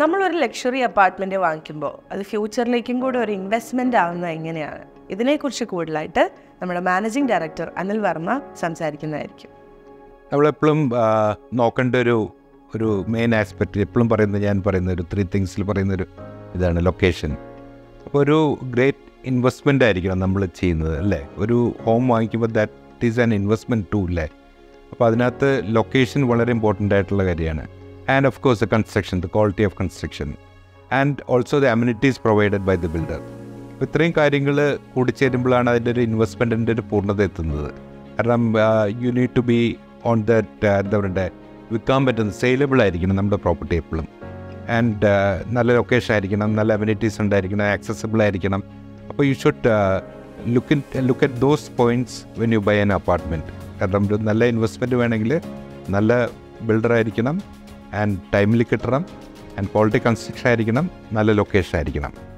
നമ്മളൊരു luxury apartment വാങ്ങിക്കുമ്പോൾ അത് ഫ്യൂച്ചറിലേക്കും കൂടെ ഒരു ഇൻവെസ്റ്റ്മെൻ്റ് ആവുന്നത് എങ്ങനെയാണ് ഇതിനെക്കുറിച്ച് കൂടുതലായിട്ട് നമ്മുടെ മാനേജിംഗ് ഡയറക്ടർ അനിൽ വർമ്മ സംസാരിക്കുന്നതായിരിക്കും നമ്മളെപ്പോഴും ആ, നോക്കേണ്ട ഒരു ഒരു മെയിൻ ആസ്പെക്റ്റ് എപ്പോഴും പറയുന്നത് ഞാൻ പറയുന്ന ഒരു ത്രീ തിങ്സിൽ പറയുന്നൊരു ഇതാണ് ലൊക്കേഷൻ അപ്പോൾ ഒരു ഗ്രേറ്റ് ഇൻവെസ്റ്റ്മെൻ്റ് ആയിരിക്കണം നമ്മൾ ചെയ്യുന്നത് അല്ലേ ഒരു ഹോം വാങ്ങിക്കുമ്പോൾ that is an investment too അല്ലേ അപ്പോൾ അതിനകത്ത് ലൊക്കേഷൻ വളരെ ഇമ്പോർട്ടൻ്റ് ആയിട്ടുള്ള കാര്യമാണ് and of course the construction the quality of construction and also the amenities provided by the builder അപ്പോൾ ഇത്രയും കാര്യങ്ങൾ കൂടിച്ചേരുമ്പോഴാണ് അതിൻ്റെ ഒരു ഇൻവെസ്റ്റ്മെൻറ്റിൻ്റെ ഒരു പൂർണ്ണത എത്തുന്നത് കാരണം you need to be on that എന്താ പറയണ്ടേ വിൽക്കാൻ പറ്റുന്ന സെയിലബിൾ ആയിരിക്കണം നമ്മുടെ പ്രോപ്പർട്ടി എപ്പോഴും ആൻഡ് നല്ല ലൊക്കേഷൻ ആയിരിക്കണം നല്ല അമ്യൂണിറ്റീസ് ഉണ്ടായിരിക്കണം ആക്സസിബിൾ ആയിരിക്കണം അപ്പോൾ you should look in look at those points when you buy an apartment കാരണം ഒരു നല്ല ഇൻവെസ്റ്റ്മെൻറ്റ് വേണമെങ്കിൽ നല്ല ബിൽഡർ ആയിരിക്കണം ആൻഡ് ടൈമിൽ കിട്ടണം ആൻഡ് ക്വാളിറ്റി കൺസ്ട്രക്ഷൻ ആയിരിക്കണം നല്ല ലൊക്കേഷൻ ആയിരിക്കണം